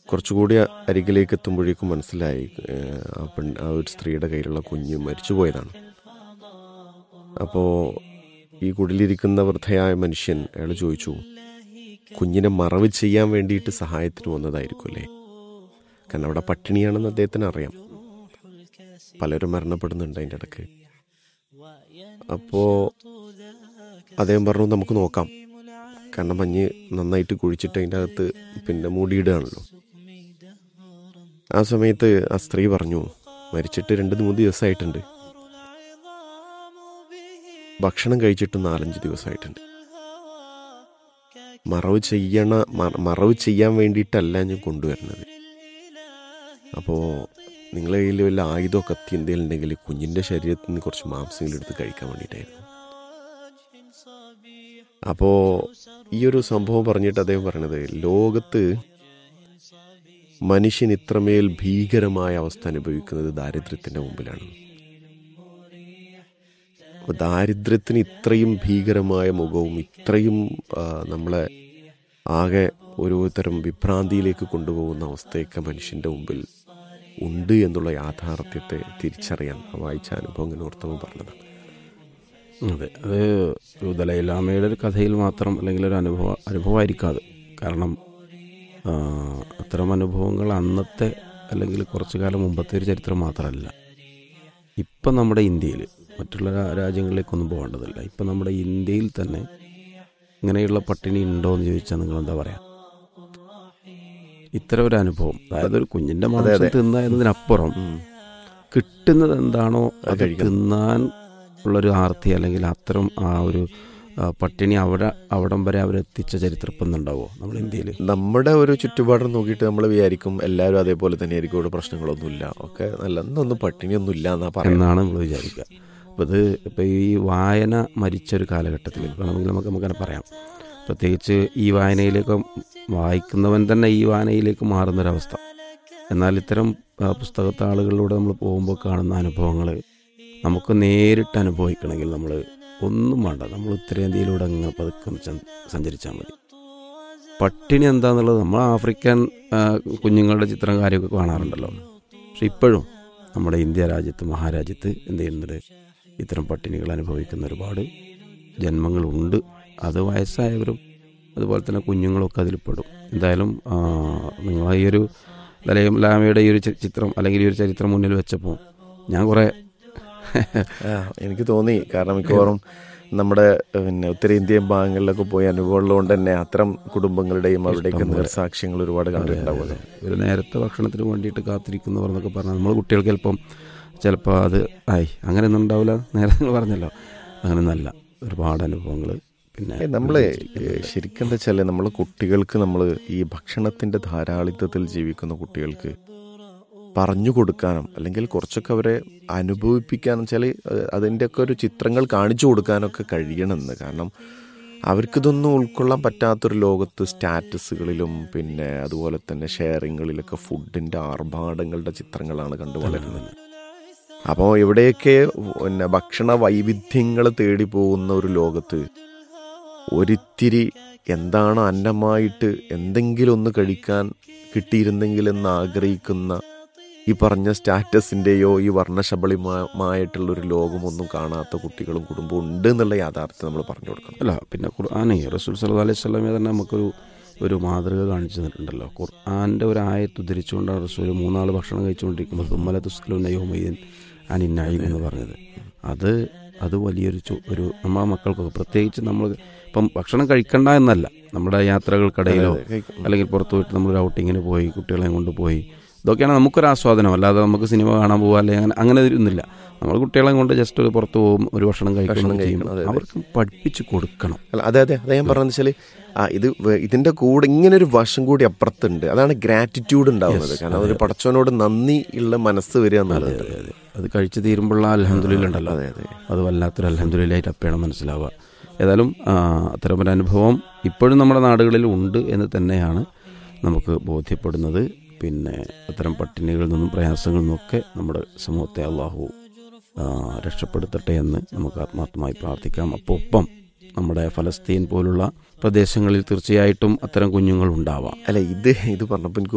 കുറച്ചുകൂടി അരികിലേക്ക് എത്തുമ്പോഴേക്കും മനസ്സിലായി ഏഹ്, ആ പെൺ ആ ഒരു സ്ത്രീയുടെ കയ്യിലുള്ള കുഞ്ഞ് മരിച്ചു പോയതാണ് അപ്പോൾ ഈ കുടിലിരിക്കുന്ന വൃദ്ധയായ മനുഷ്യൻ അയാൾ ചോദിച്ചു കുഞ്ഞിനെ മറവ് ചെയ്യാൻ വേണ്ടിയിട്ട് സഹായത്തിന് വന്നതായിരിക്കും അല്ലേ കാരണം അവിടെ പട്ടിണിയാണെന്ന് അദ്ദേഹത്തിന് അറിയാം പലരും മരണപ്പെടുന്നുണ്ട് അതിൻ്റെ ഇടയ്ക്ക് അപ്പോൾ അദ്ദേഹം പറഞ്ഞു നമുക്ക് നോക്കാം കാരണം മഞ്ഞ് നന്നായിട്ട് കുഴിച്ചിട്ട് അതിൻ്റെ അകത്ത് പിന്നെ മൂടിയിടുകയാണല്ലോ ആ സമയത്ത് ആ സ്ത്രീ പറഞ്ഞു മരിച്ചിട്ട് രണ്ട് മൂന്ന് ദിവസമായിട്ടുണ്ട് ഭക്ഷണം കഴിച്ചിട്ട് നാലഞ്ച് ദിവസമായിട്ടുണ്ട് മറവ് ചെയ്യണ മ- മറവ് ചെയ്യാൻ വേണ്ടിയിട്ടല്ല ഞാൻ കൊണ്ടുവരുന്നത് അപ്പോൾ നിങ്ങളെ കയ്യിൽ വല്ല ആയുധമോ കത്തി എന്തെങ്കിലും ഉണ്ടെങ്കിൽ കുഞ്ഞിൻ്റെ ശരീരത്തിൽ നിന്ന് കുറച്ച് മാംസങ്ങൾ എടുത്ത് കഴിക്കാൻ വേണ്ടിയിട്ടായിരുന്നു അപ്പോൾ ഈ ഒരു സംഭവം പറഞ്ഞിട്ട് അദ്ദേഹം പറയണത് ലോകത്ത് മനുഷ്യൻ ഇത്രമേൽ ഭീകരമായ അവസ്ഥ അനുഭവിക്കുന്നത് ദാരിദ്ര്യത്തിൻ്റെ മുമ്പിലാണ് അപ്പോൾ ദാരിദ്ര്യത്തിന് ഇത്രയും ഭീകരമായ മുഖവും ഇത്രയും ആ, നമ്മളെ ആകെ ഒരു തരം വിഭ്രാന്തിയിലേക്ക് കൊണ്ടുപോകുന്ന അവസ്ഥയൊക്കെ മനുഷ്യൻ്റെ മുമ്പിൽ ഉണ്ട് എന്നുള്ള യാഥാർത്ഥ്യത്തെ തിരിച്ചറിയാൻ ആ വായിച്ച അനുഭവം ഇങ്ങനെ ഓർത്തവൻ പറഞ്ഞതാണ് അതെ അത് ഒരു ദലൈലാമയുടെ ഒരു കഥയിൽ മാത്രം അല്ലെങ്കിൽ ഒരു അനുഭവ അനുഭവമായിരിക്കാതെ കാരണം ആ, അത്തരം അനുഭവങ്ങൾ അന്നത്തെ അല്ലെങ്കിൽ കുറച്ചു കാലം മുമ്പത്തെ ഒരു ചരിത്രം മാത്രമല്ല ഇപ്പം നമ്മുടെ ഇന്ത്യയിൽ മറ്റുള്ള രാ- രാജ്യങ്ങളിലേക്കൊന്നും പോകേണ്ടതില്ല ഇപ്പം നമ്മുടെ ഇന്ത്യയിൽ തന്നെ ഇങ്ങനെയുള്ള പട്ടിണി ഉണ്ടോ എന്ന് ചോദിച്ചാൽ നിങ്ങൾ എന്താ പറയാ ഇത്തരം ഒരു അനുഭവം അതായത് ഒരു കുഞ്ഞിന്റെ മാംസം തിന്ന എന്നതിനപ്പുറം കിട്ടുന്നത് എന്താണോ അത് തിന്നാൻ ഉള്ളൊരു ആർത്തി അല്ലെങ്കിൽ അത്തരം ആ ഒരു ആ, പട്ടിണി അവിടെ അവിടം വരെ അവരെത്തിച്ച ചരിത്രം ഇപ്പം ഉണ്ടാവോ നമ്മുടെ ഇന്ത്യയിൽ നമ്മുടെ ഒരു ചുറ്റുപാടും നോക്കിയിട്ട് നമ്മൾ വിചാരിക്കും എല്ലാവരും അതേപോലെ തന്നെ ആയിരിക്കും ഇവിടെ പ്രശ്നങ്ങളൊന്നുമില്ല ഒക്കെ നല്ല ഒന്നും പട്ടിണിയൊന്നും ഇല്ല എന്നാ പറയുന്നത് എന്നാണ് നമ്മൾ വിചാരിക്കുക അപ്പോൾ ഇത് ഇപ്പോൾ ഈ വായന മരിച്ചൊരു കാലഘട്ടത്തിൽ വേണമെങ്കിൽ നമുക്ക് നമുക്കങ്ങനെ പറയാം പ്രത്യേകിച്ച് ഈ വായനയിലേക്ക് വായിക്കുന്നവൻ തന്നെ ഈ വായനയിലേക്ക് മാറുന്നൊരവസ്ഥ എന്നാൽ ഇത്തരം ആ, പുസ്തകത്താളുകളിലൂടെ നമ്മൾ പോകുമ്പോൾ കാണുന്ന അനുഭവങ്ങൾ നമുക്ക് നേരിട്ട് അനുഭവിക്കണമെങ്കിൽ നമ്മൾ ഒന്നും വേണ്ട നമ്മൾ ഉത്തരേന്ത്യയിലൂടെ അങ്ങ് പതുക്കം ചൻ- സഞ്ചരിച്ചാൽ മതി പട്ടിണി എന്താന്നുള്ളത് നമ്മൾ ആഫ്രിക്കൻ ആ, കുഞ്ഞുങ്ങളുടെ ചിത്രം കാര്യമൊക്കെ കാണാറുണ്ടല്ലോ പക്ഷെ ഇപ്പോഴും നമ്മുടെ ഇന്ത്യ രാജ്യത്ത് മഹാരാജ്യത്ത് എന്ത് ചെയ്യുന്നുണ്ട് ഇത്തരം പട്ടിണികൾ അനുഭവിക്കുന്ന ഒരുപാട് ജന്മങ്ങളുണ്ട് അത് വയസ്സായവരും അതുപോലെ തന്നെ കുഞ്ഞുങ്ങളൊക്കെ അതിൽ പെടും എന്തായാലും ആ, നിങ്ങൾ ഈ ഒരു ദലൈം ലാമയുടെ ഈ ഒരു ചി- ചിത്രം അല്ലെങ്കിൽ ഈ ഒരു ചരിത്രം മുന്നിൽ വെച്ചപ്പോൾ ഞാൻ കുറേ ആ, എനിക്ക് തോന്നി കാരണം മിക്കവാറും നമ്മുടെ പിന്നെ ഉത്തരേന്ത്യൻ ഭാഗങ്ങളിലൊക്കെ പോയി അനുഭവമുള്ളതുകൊണ്ട് തന്നെ അത്തരം കുടുംബങ്ങളുടെയും അവിടേക്ക് നേർസാക്ഷ്യങ്ങൾ ഒരുപാട് കണ്ടിട്ടുണ്ടാവുമല്ലോ ഒരു നേരത്തെ ഭക്ഷണത്തിന് വേണ്ടിയിട്ട് കാത്തിരിക്കുന്നവർ എന്നൊക്കെ പറഞ്ഞാൽ നമ്മൾ കുട്ടികൾക്ക് ചിലപ്പം ചിലപ്പോൾ അത് ആയി അങ്ങനെ ഒന്നും ഉണ്ടാവില്ല നേരെ നിങ്ങൾ പറഞ്ഞല്ലോ അങ്ങനെ നല്ല ഒരുപാട് അനുഭവങ്ങൾ പിന്നെ ഏ, നമ്മള് ശരിക്കും എന്താ വെച്ചാല് നമ്മളെ കുട്ടികൾക്ക് നമ്മൾ ഈ ഭക്ഷണത്തിന്റെ ധാരാളിത്തത്തിൽ ജീവിക്കുന്ന കുട്ടികൾക്ക് പറഞ്ഞു കൊടുക്കാനും അല്ലെങ്കിൽ കുറച്ചൊക്കെ അവരെ അനുഭവിപ്പിക്കാനും വെച്ചാൽ അതിൻ്റെയൊക്കെ ഒരു ചിത്രങ്ങൾ കാണിച്ചു കൊടുക്കാനൊക്കെ കഴിയണമെന്ന് കാരണം അവർക്കിതൊന്നും ഉൾക്കൊള്ളാൻ പറ്റാത്തൊരു ലോകത്ത് സ്റ്റാറ്റസുകളിലും പിന്നെ അതുപോലെ തന്നെ ഷെയറിങ്ങളിലൊക്കെ ഫുഡിൻ്റെ ആർഭാടങ്ങളുടെ ചിത്രങ്ങളാണ് കണ്ടു വളരുന്നത് അപ്പോൾ എവിടെയൊക്കെ പിന്നെ ഭക്ഷണ വൈവിധ്യങ്ങൾ തേടി പോകുന്ന ഒരു ലോകത്ത് ഒരിത്തിരി എന്താണ് അന്നമായിട്ട് എന്തെങ്കിലും ഒന്ന് കഴിക്കാൻ കിട്ടിയിരുന്നെങ്കിൽ എന്ന് ആഗ്രഹിക്കുന്ന ഈ പറഞ്ഞ സ്റ്റാറ്റസിൻ്റെയോ ഈ വർണ്ണശബളിമായിട്ടുള്ള ഒരു ലോകമൊന്നും കാണാത്ത കുട്ടികളും കുടുംബവും ഉണ്ട് എന്നുള്ള യാഥാർത്ഥ്യം നമ്മൾ പറഞ്ഞു കൊടുക്കണം അല്ല പിന്നെ ഖുർആാനെ റസൂൽ സല്ലല്ലാഹു അലൈഹി സ്വലമെ തന്നെ നമുക്കൊരു ഒരു മാതൃക കാണിച്ചു തന്നിട്ടുണ്ടല്ലോ ഖുർആാൻ്റെ ഒരു ആയത്ത് ഉദ്ധരിച്ചുകൊണ്ടാണ് റസൂൽ മൂന്നാൾ ഭക്ഷണം കഴിച്ചുകൊണ്ടിരിക്കുമ്പോൾ തുമ്മല തുസ്കലു നയോമയ്യൻ അനിന്നായി എന്ന് പറഞ്ഞത് അത് അത് വലിയൊരു ചു- ഒരു നമ്മളെ മക്കൾക്കൊക്കെ പ്രത്യേകിച്ച് നമ്മൾ ഇപ്പം ഭക്ഷണം കഴിക്കണ്ട എന്നല്ല നമ്മുടെ യാത്രകൾക്കിടയിലോ അല്ലെങ്കിൽ പുറത്തു പോയിട്ട് നമ്മളൊരു ഔട്ടിങ്ങിന് പോയി കുട്ടികളെ കൊണ്ടുപോയി ഇതൊക്കെയാണ് നമുക്കൊരു ആസ്വാദനം അല്ലാതെ നമുക്ക് സിനിമ കാണാൻ പോകാം അല്ലെങ്കിൽ അങ്ങനെ അങ്ങനെ ഒന്നുമില്ല നമ്മൾ കുട്ടികളെ കൊണ്ട് ജസ്റ്റ് ഒരു പുറത്ത് പോകും ഒരു ഭക്ഷണം കഴിക്കണം ചെയ്യും അവർക്ക് പഠിപ്പിച്ച് കൊടുക്കണം അല്ല അതെ അതെ അതെ ഞാൻ പറഞ്ഞത് വെച്ചാൽ ആ ഇത് വേ- ഇതിന്റെ കൂടെ ഇങ്ങനെ ഒരു വശം കൂടി അപ്പുറത്തുണ്ട് അതാണ് ഗ്രാറ്റിറ്റ്യൂഡ് ഉണ്ടാവുന്നത് കാരണം ഒരു പടച്ചവനോട് നന്ദി ഉള്ള മനസ്സ് വരിക എന്നുള്ളത് അതെ അതെ അത് കഴിച്ച് തീരുമ്പോഴുള്ള അലഹമുല്ല ഉണ്ടല്ലോ അതെ അതെ അത് വല്ലാത്തൊരു അലഹമുല്ലായിട്ട് അപ്പോഴാണ് മനസ്സിലാവുക ഏതായാലും ആ, അത്തരമൊരു അനുഭവം ഇപ്പോഴും നമ്മുടെ നാടുകളിൽ ഉണ്ട് എന്ന് തന്നെയാണ് നമുക്ക് ബോധ്യപ്പെടുന്നത് പിന്നെ അത്തരം പട്ടിണികളിൽ നിന്നും പ്രയാസങ്ങളിൽ നിന്നൊക്കെ നമ്മുടെ സമൂഹത്തെ അള്ളാഹു ആ, രക്ഷപ്പെടുത്തട്ടെ എന്ന് നമുക്ക് ആത്മാർത്ഥമായി പ്രാർത്ഥിക്കാം അപ്പോൾ ഒപ്പം നമ്മുടെ ഫലസ്തീൻ പോലുള്ള പ്രദേശങ്ങളിൽ തീർച്ചയായിട്ടും അത്തരം കുഞ്ഞുങ്ങൾ ഉണ്ടാവാം അല്ല ഇത് ഇത് പറഞ്ഞപ്പോൾ എനിക്ക്